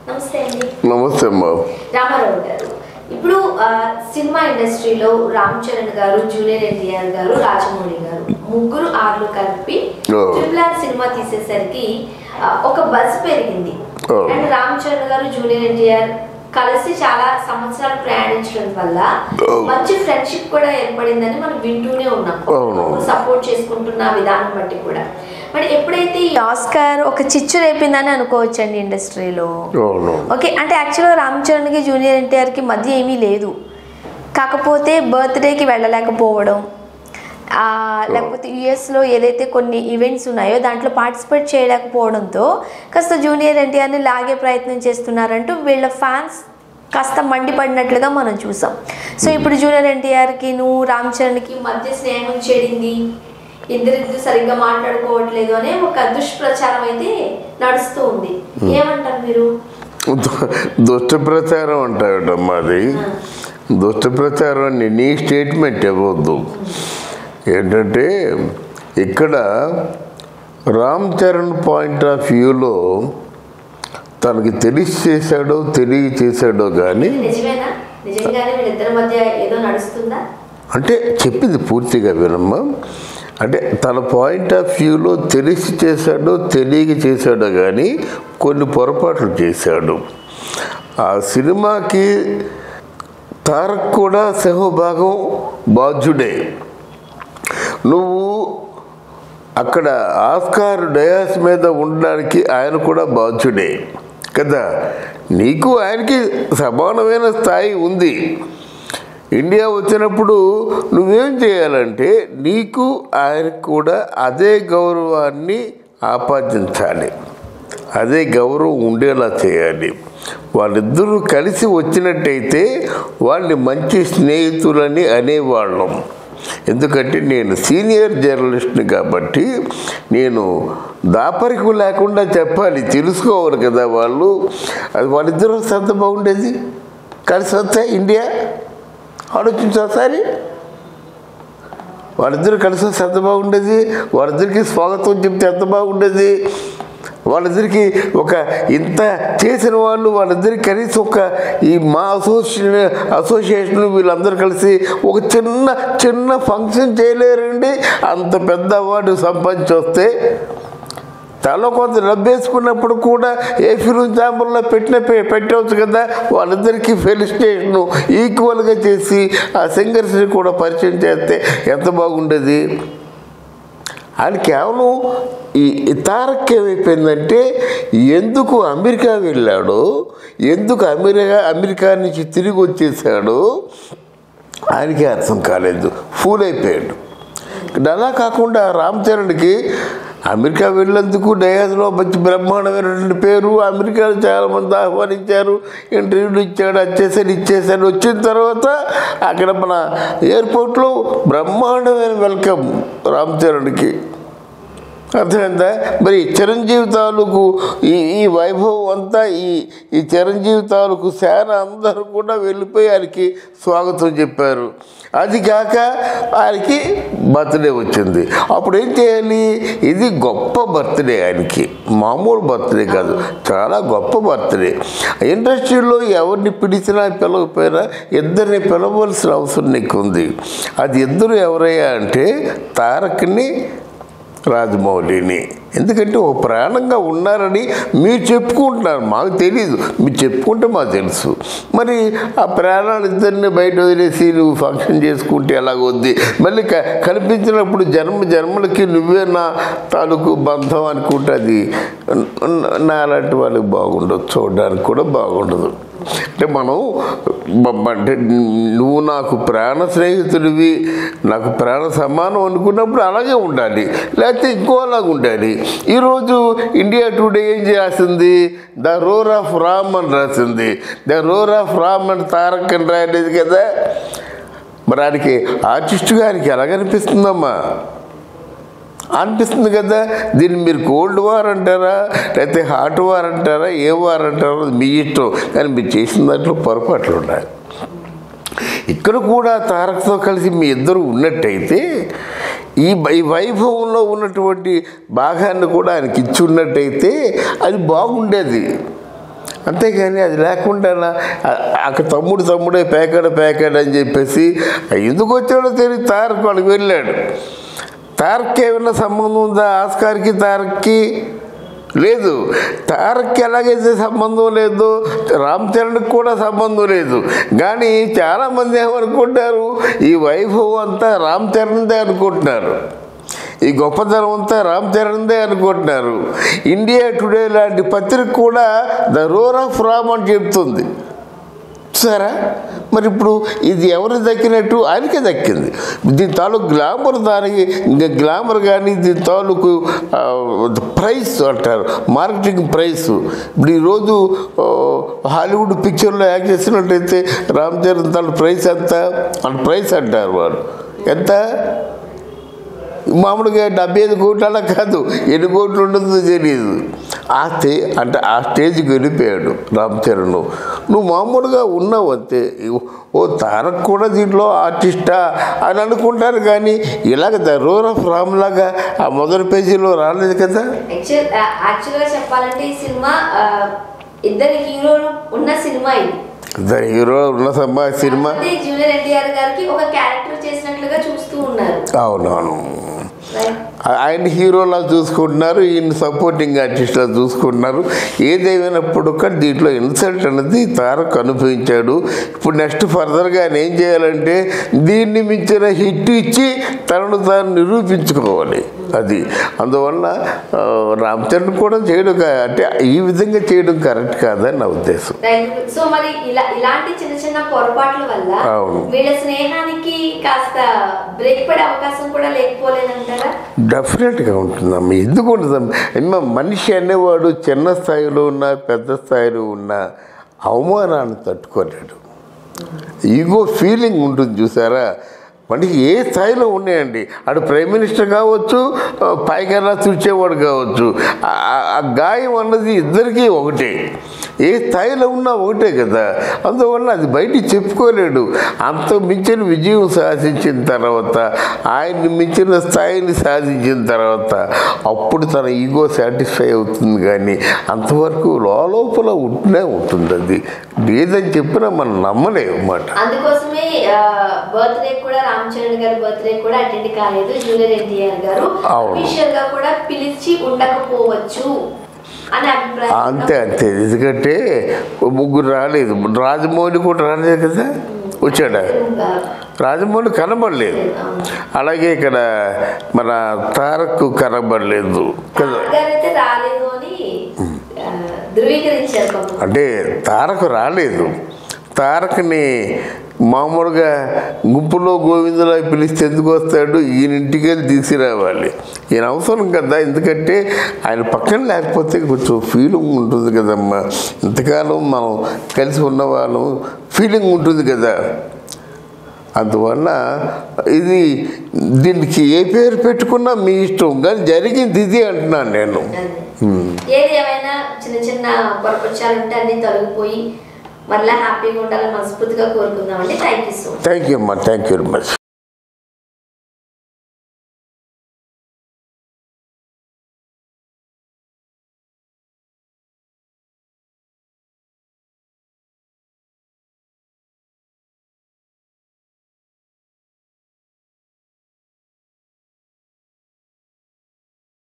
నమస్తే అండి నమస్తే అమ్మా రామారావు గారు ఇప్పుడు ఆ, సినిమా ఇండస్ట్రీలో రామ్ చరణ్ గారు జూనియర్ ఎన్టీఆర్ గారు రాజమౌళి గారు ముగ్గురు ఆర్లు కలిపి ఓ. ట్రిపుల్ ఆర్ సినిమా తీసేసరికి ఆ, ఒక బజ్ పెరిగింది ఓ. అండ్ రామ్ చరణ్ గారు జూనియర్ ఎన్టీఆర్ కలిసి చాలా సంవత్సరాలు ప్రయాణించడం వల్ల ఓ. మంచి ఫ్రెండ్షిప్ కూడా ఏర్పడిందని మనం వింటూనే ఉన్నాం అవును. సపోర్ట్ చేసుకుంటున్న విధానం బట్టి కూడా మరి ఎప్పుడైతే ఈ ఆస్కార్ ఒక చిచ్చు రేపిందని అనుకోవచ్చండి ఇండస్ట్రీలో అవును ఓకే అంటే యాక్చువల్గా రామ్ చరణ్కి జూనియర్ ఎన్టీఆర్కి మధ్య ఏమీ లేదు కాకపోతే బర్త్డేకి వెళ్ళలేకపోవడం ఆ, లేకపోతే యుఎస్లో ఏదైతే కొన్ని ఈవెంట్స్ ఉన్నాయో దాంట్లో పార్టిసిపేట్ చేయలేకపోవడంతో కాస్త జూనియర్ ఎన్టీఆర్ని లాగే ప్రయత్నం చేస్తున్నారంటూ వీళ్ళ ఫ్యాన్స్ కాస్త మండిపడినట్లుగా మనం చూసాం సో ఇప్పుడు జూనియర్ ఎన్టీఆర్కి నువ్వు రామ్ చరణ్కి మధ్య స్నేహం చెడింది ఇద్దరిద్దరు సరిగ్గా మాట్లాడుకోవట్లేదు అనే ఒక దుష్ప్రచారం అయితే నడుస్తూ ఉంది ఏమంటారు మీరు దు- దుష్ట ప్రచారం అంటాడమ్మా అది దుష్ట ప్రచారం అని నీ స్టేట్మెంట్ ఇవ్వద్దు ఏంటంటే ఇక్కడ రామ్ చరణ్ పాయింట్ ఆఫ్ వ్యూలో తనకి తెలిసి చేశాడో తెలియ చేశాడో కానీ నిజమేనా నిజంగానే వీళ్ళిద్దరి మధ్య ఏదో నడుస్తుందా అంటే చెప్పింది పూర్తిగా వినమ్మా అంటే తన పాయింట్ ఆఫ్ వ్యూలో తెలిసి చేశాడో తెలియక చేశాడో కానీ కొన్ని పొరపాట్లు చేశాడు ఆ సినిమాకి తారక్ కూడా సింహభాగం బాధ్యుడే నువ్వు అక్కడ ఆస్కార్ డయాస్ మీద ఉండడానికి ఆయన కూడా బాధ్యుడే కదా నీకు ఆయనకి సమానమైన స్థాయి ఉంది ఇండియా వచ్చినప్పుడు నువ్వేం చేయాలంటే నీకు ఆయనకు కూడా అదే గౌరవాన్ని ఆపాదించాలి అదే గౌరవం ఉండేలా చేయాలి వాళ్ళిద్దరూ కలిసి వచ్చినట్టయితే వాళ్ళని మంచి స్నేహితులని అనేవాళ్ళం ఎందుకంటే నేను సీనియర్ జర్నలిస్ట్ని కాబట్టి నేను దాపరికం లేకుండా చెప్పాలి తెలుసుకోవాలి కదా వాళ్ళు అది వాళ్ళిద్దరూ శ్రద్ధ బాగుండేది కలిసి వస్తే ఇండియా ఆలోచించు ఒకసారి వాళ్ళిద్దరు కలిసి వస్తే ఎంత బాగుండేది వాళ్ళిద్దరికి స్వాగతం చెప్తే ఎంత బాగుండేది వాళ్ళిద్దరికి ఒక ఇంత చేసిన వాళ్ళు వాళ్ళిద్దరికి కనీసం ఒక ఈ మా అసోసియేషన్ అసోసియేషన్ వీళ్ళందరూ కలిసి ఒక చిన్న చిన్న ఫంక్షన్ చేయలేరండి అంత పెద్ద అవార్డు సంపాదించి వస్తే తలో కొంత డబ్బేసుకున్నప్పుడు కూడా ఏ ఫిలిం ఛాంబర్లో పెట్టిన పె- పెట్టవచ్చు కదా వాళ్ళిద్దరికీ ఫెలిస్టేషన్ ఈక్వల్గా చేసి ఆ సింగర్స్ని కూడా పరిచయం చేస్తే ఎంత బాగుండేది ఆయన కేవలం ఈ ఈ తారక్ ఏమైపోయిందంటే ఎందుకు అమెరికా వెళ్ళాడో ఎందుకు అమెరికా అమెరికా నుంచి తిరిగి వచ్చేసాడో ఆయనకి అర్థం కాలేదు ఫూల్ అయిపోయాడు అలా కాకుండా రామ్ చరణ్కి అమెరికా వెళ్ళేందుకు డయాస్లో మంచి బ్రహ్మాండమైనటువంటి పేరు అమెరికాలో చాలామంది ఆహ్వానించారు ఇంటర్వ్యూలు ఇచ్చాడు వచ్చేసాడు ఇచ్చేసాడు వచ్చిన తర్వాత అక్కడ మన ఎయిర్పోర్ట్లో బ్రహ్మాండమైన వెల్కమ్ రామ్ చరణ్కి అర్థమైందా మరి చిరంజీవి తాలూకు ఈ ఈ వైభవం అంతా ఈ ఈ చిరంజీవి తాలూకు సేన అందరూ కూడా వెళ్ళిపోయి ఆయనకి స్వాగతం చెప్పారు అది కాక ఆయనకి బర్త్డే వచ్చింది అప్పుడు ఏం చేయాలి ఇది గొప్ప బర్త్డే ఆయనకి మామూలు బర్త్డే కాదు చాలా గొప్ప బర్త్డే ఇండస్ట్రీలో ఎవరిని పిలిచినా పిలవకపోయినా ఇద్దరిని పిలవలసిన అవసరం నీకు ఉంది అది ఇద్దరు ఎవరయ్యా అంటే తారక్ని రాజమౌళిని ఎందుకంటే ఓ ప్రాణంగా ఉన్నారని మీరు చెప్పుకుంటున్నారు మాకు తెలియదు మీరు చెప్పుకుంటే మాకు తెలుసు మరి ఆ ప్రాణాలు ఇద్దరిని బయట వదిలేసి నువ్వు ఫంక్షన్ చేసుకుంటే ఎలాగొద్ది మళ్ళీ క కనిపించినప్పుడు జన్మ జన్మలకి నువ్వే నా తాలూకు బంధం అనుకుంటే అది నా అలాంటి వాళ్ళకి బాగుండదు చూడడానికి కూడా బాగుండదు అంటే మనం బ- అంటే నువ్వు నాకు ప్రాణ స్నేహితుడివి నాకు ప్రాణ సమానం అనుకున్నప్పుడు అలాగే ఉండాలి లేకపోతే ఇంకోలాగా ఉండాలి ఈరోజు ఇండియా టుడే ఏం చేసింది ద రోర్ ఆఫ్ రామ్ అని రాసింది ద రోర్ ఆఫ్ రామ్ అని తారక్ అని రాయలేదు కదా మరి ఆయనకి ఆర్టిస్ట్ గారికి ఎలాగనిపిస్తుందమ్మా అనిపిస్తుంది కదా దీన్ని మీరు కోల్డ్ వార్ అంటారా లేకపోతే హాట్ వార్ అంటారా ఏ వార్ అంటారో అది మీ ఇష్టం కానీ మీరు చేసిన దాంట్లో పొరపాట్లు ఉన్నాయి ఇక్కడ కూడా తారక్తో కలిసి మీ ఇద్దరు ఉన్నట్టయితే ఈ వై- ఈ వైభవంలో ఉన్నటువంటి భాగాన్ని కూడా ఆయనకి ఇచ్చి ఉన్నట్టయితే అది బాగుండేది అంతేగాని అది లేకుండా అక్కడ తమ్ముడు తమ్ముడే పేకాడు పేకాడు అని చెప్పేసి ఎందుకు వచ్చాడో తెలియదు తారక్ వాళ్ళకి వెళ్ళాడు తారక్కి ఏమైనా సంబంధం ఉందా ఆస్కార్కి తారక్కి లేదు తారక్కి ఎలాగైతే సంబంధం లేదు రామ్ చరణ్కి కూడా సంబంధం లేదు కానీ చాలామంది ఏమనుకుంటారు ఈ వైభవం అంతా రామ్ చరణ్దే అనుకుంటున్నారు ఈ గొప్పతనం అంతా రామ్ చరణ్దే అనుకుంటున్నారు ఇండియా టుడే లాంటి పత్రిక కూడా ద రోర్ ఆఫ్ రామ్ అని చెప్తుంది చూసారా మరి ఇప్పుడు ఇది ఎవరు దక్కినట్టు ఆయనకే దక్కింది దీని తాలూకు గ్లామర్ దానికి ఇంకా గ్లామర్ కానీ దీని తాలూకు ఆ, ప్రైస్ అంటారు మార్కెటింగ్ ప్రైస్ ఇప్పుడు ఈరోజు ఆ, హాలీవుడ్ పిక్చర్లో యాక్ట్ చేసినట్టయితే రామ్ చరణ్ తాలూ ప్రైస్ ఎంత అని ప్రైస్ అంటారు వాడు ఎంత మామూలుగా డెబ్బై ఐదు కోట్ల కాదు ఎన్ని కోట్లు ఉంటుందో తెలియదు ఆ స్టే అంటే ఆ స్టేజ్కి వెళ్ళిపోయాడు రామ్ చరణ్ నువ్వు మామూలుగా ఉన్నావు అంతే ఓ తారక్ కూడా దీంట్లో ఆర్టిస్టా అని అనుకుంటారు కానీ ఇలాగ ద రోర్ ఆఫ్ రామ్ లాగా ఆ మొదటి పేజీలో రాలేదు కదా యాక్చువల్ యాక్చువల్గా చెప్పాలంటే ఈ సినిమా ఆ, ఇద్దరు హీరోలు ఉన్న సినిమా ఇది ద హీరో ఉన్న సమ్మా సినిమా కాకపోతే జూనియర్ ఎన్టీఆర్ గారికి ఒక క్యారెక్టర్ చేసినట్లుగా చూస్తూ ఉన్నారు అవునవును రైట్ ఆయన హీరోలా చూసుకుంటున్నారు ఈయన సపోర్టింగ్ ఆర్టిస్ట్లా చూసుకుంటున్నారు ఏదేమైనప్పుడు కూడా దీంట్లో ఇన్సల్ట్ అనేది తారక్ అనుభవించాడు ఇప్పుడు నెక్స్ట్ ఫర్దర్గా ఆయన ఏం చేయాలంటే దీన్ని మించిన హిట్ ఇచ్చి తనను తాను నిరూపించుకోవాలి అది అందువల్ల ఆ, రామ్ చరణ్ కూడా చేయడం కా- అంటే ఈ విధంగా చేయడం కరెక్ట్ కాదని నా ఉద్దేశం రైట్ సో మరి ఇలా ఇలాంటి చిన్న చిన్న పొరపాట్ల వల్ల అవును. వీళ్ళ స్నేహానికి కాస్త బ్రేక్ పడే అవకాశం కూడా లేకపోలేదంటారా డెఫినెట్గా ఉంటుందమ్మా ఎందుకు ఉంటుందమ్మా అమ్మ మనిషి అనేవాడు చిన్న స్థాయిలో ఉన్న పెద్ద స్థాయిలో ఉన్న అవమానాన్ని తట్టుకోలేడు ఈగో ఫీలింగ్ ఉంటుంది చూసారా మనిషి ఏ స్థాయిలో ఉన్నాయండి అటు ప్రైమ్ మినిస్టర్ కావచ్చు ఆ, పైకన్నా చూచేవాడు కావచ్చు ఆ- ఆ- ఆ గాయం అన్నది ఇద్దరికీ ఒకటే ఏ స్థాయిలో ఉన్నా ఒకటే కదా అందువల్ల అది బయటికి చెప్పుకోలేడు అంత మించిన విజయం సాధించిన తర్వాత ఆయన్ని మించిన స్థాయిని సాధించిన తర్వాత అప్పుడు తన ఈగో సాటిస్ఫై అవుతుంది కానీ అంతవరకు లోపల ఉంటూనే ఉంటుంది అది లేదని చెప్పినా మనం నమ్మలేము అన్నమాట అందుకోసమే బర్త్డే కూడా రామ్ చరణ్ గారి బర్త్డే కూడా అటెండ్ కాలేదు జూనియర్ ఎన్టీఆర్ గారు అవును. అఫీషియల్ గా కూడా పిలిచి ఉండకపోవచ్చు అనే అభిప్రాయం అంతే అంతే ఎందుకంటే ఓ ముగ్గురు రాలేదు రాజమౌళి కూడా రాలేదు కదా వచ్చాడా రాజమౌళి కనబడలేదు అలాగే ఇక్కడ మన తారక్ కనబడలేదు కదా గారైతే రాలేదు అని ఆ, ధృవీకరించారు పాపం. అంటే తారక్ రాలేదు తారక్ని మామూలుగా గుంపులో గోవిందలా పిలిస్తే ఎందుకు వస్తాడు ఈయన ఇంటికి వెళ్ళి తీసుకురావాలి ఈయన అవసరం కదా ఎందుకంటే ఆయన పక్కన లేకపోతే కొంచెం ఫీలింగ్ ఉంటుంది కదమ్మా ఇంతకాలం మనం కలిసి ఉన్నవాళ్ళం ఫీలింగ్ ఉంటుంది కదా అందువల్ల ఇది దీనికి ఏ పేరు పెట్టుకున్నా మీ ఇష్టం కానీ జరిగింది ఇది అంటున్నాను నేను అదే. ఏది ఏమైనా చిన్న చిన్న పొరపక్షాలు ఉంటే అన్ని తొలగిపోయి మళ్ళీ హ్యాపీగా ఉండాలని మనస్ఫూర్తిగా కోరుకుందామండి thank you so much thank you అమ్మా థ్యాంక్ యూ వెరీ మచ్